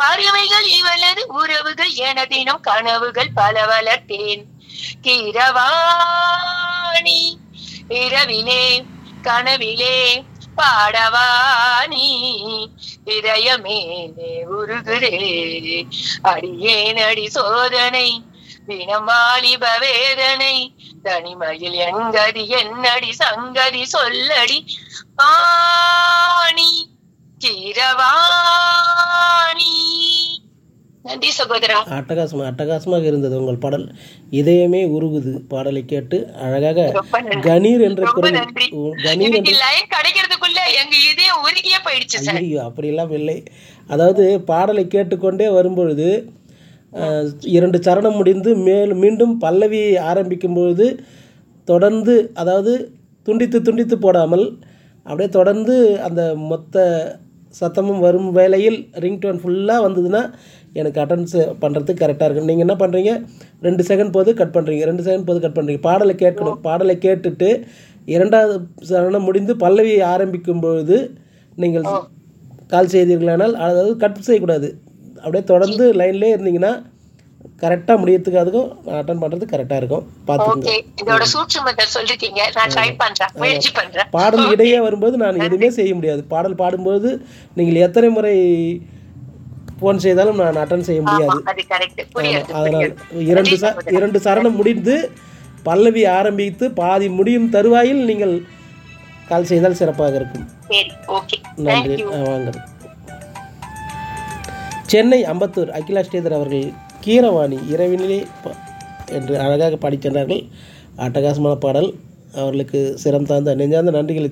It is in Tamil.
பறவைகள் இவளது உறவுகள் எனதினம் கனவுகள் பல வளர்த்தேன் கீரவாணி இரவிலே கனவிலே பாடவாணி இதயமேலே உருகுதே அடியேன் அடி சோதனை தினம் வாலிப வேதனை தனிமையில் எங்கதி என்னடி சங்கதி சொல்லடி ஆணி கிரவாணி நன்றி சகோதரா அட்டகாசமாக அட்டகாசமாக இருந்தது உங்கள் பாடல் இதயமே உருகுது பாடலை கேட்டு அழகாக ரொம்ப நன்றி கணீர் என்ற ரொம்ப குரல் நன்றி உ- கணீர் இன்னைக்கு என்ற லைன் கிடைக்கிறதுக்குள்ள எங்க இதயம் உருகியே போயிடுச்சு சார் ஐயோ அப்படியெல்லாம் இல்லை அதாவது பாடலை கேட்டுக்கொண்டே வரும்பொழுது அஹ், இரண்டு சரணம் முடிந்து மேலும் மீண்டும் பல்லவி ஆரம்பிக்கும் பொழுது தொடர்ந்து அதாவது துண்டித்து துண்டித்து போடாமல் அப்படியே தொடர்ந்து அந்த மொத்த சத்தமும் வரும் வேளையில் ரிங்டோன் ஃபுல்லாக வந்ததுன்னா எனக்கு அட்டன்ஸ் பண்ணுறதுக்கு கரெக்டாக இருக்கும் நீங்கள் என்ன பண்ணுறீங்க ரெண்டு செகண்ட் போது கட் பண்ணுறீங்க ரெண்டு செகண்ட் போது கட் பண்ணுறீங்க பாடலை கேட்கணும் பாடலை கேட்டுட்டு இரண்டாவது சரணம் முடிந்து பல்லவி ஆரம்பிக்கும் பொழுது நீங்கள் கால் செய்தீர்களானால் அதாவது கட் செய்யக்கூடாது அப்படியே தொடர்ந்து லைன்லேயே இருந்தீங்கன்னா கரெக்டாக முடியறதுக்கு அதுக்கும் அட்டன் பண்ணுறது கரெக்டாக இருக்கும் பார்த்துக்கோங்க ஓகே இதோட சூட்சுமத்தை சொல்லிருக்கீங்க நான் ட்ரை பண்றேன் முயற்சி பண்றேன் பாடல் இடையே வரும்போது நான் எதுவுமே செய்ய முடியாது பாடல் பாடும்போது நீங்கள் எத்தனை முறை ஃபோன் செய்தாலும் நான் அட்டன் செய்ய முடியாது அது கரெக்ட் புரியுது அதனால் புரியுது இரண்டு ச இரண்டு சரணம் முடிந்து பல்லவி ஆரம்பித்து பாதி முடியும் தருவாயில் நீங்கள் கால் செய்தால் சிறப்பாக இருக்கும் சரி ஓகே நன்றி தேங்க்யூ ஆ, வாங்க சென்னை அம்பத்தூர் அகிலா ஸ்ரீதர் அவர்கள் கீரவாணி இரவினிலே ப- என்று அழகாக பாடிச் சென்றார்கள் அட்டகாசமான பாடல் அவர்களுக்கு சிரம் தாழ்ந்த நெஞ்சார்ந்த நன்றிகளை